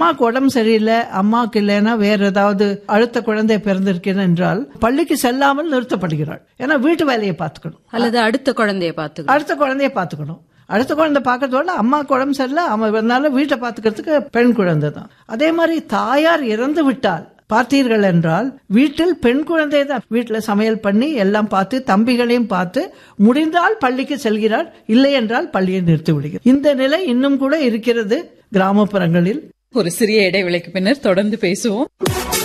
அம்மாவுக்கு உடம்பு சரியில்லை அம்மாவுக்கு இல்லைன்னா வேற ஏதாவது அழுத்த குழந்தை பிறந்திருக்கேன் என்றால் பள்ளிக்கு செல்லாமல் நிறுத்தப்படுகிறாள் ஏன்னா வீட்டு வேலையை பார்த்துக்கணும் அல்லது அடுத்த குழந்தைய பாத்துக்கணும் அடுத்த குழந்தைய பார்த்துக்கணும் அடுத்த குழந்தை பார்க்கறதோட அம்மா உடம்பு சரியில்லை அவன் வந்தாலும் வீட்டை பார்த்துக்கிறதுக்கு பெண் குழந்தை தான் அதே மாதிரி தாயார் இறந்து விட்டால் பார்த்தீர்கள் என்றால் வீட்டில் பெண் குழந்தை தான் வீட்டில் சமையல் பண்ணி எல்லாம் பார்த்து தம்பிகளையும் பார்த்து முடிந்தால் பள்ளிக்கு செல்கிறார் இல்லை என்றால் பள்ளியை நிறுத்தி விடுகிறார் இந்த நிலை இன்னும் கூட இருக்கிறது கிராமப்புறங்களில் ஒரு சிறிய இடைவேளைக்கு பின்னர் தொடர்ந்து பேசுவோம்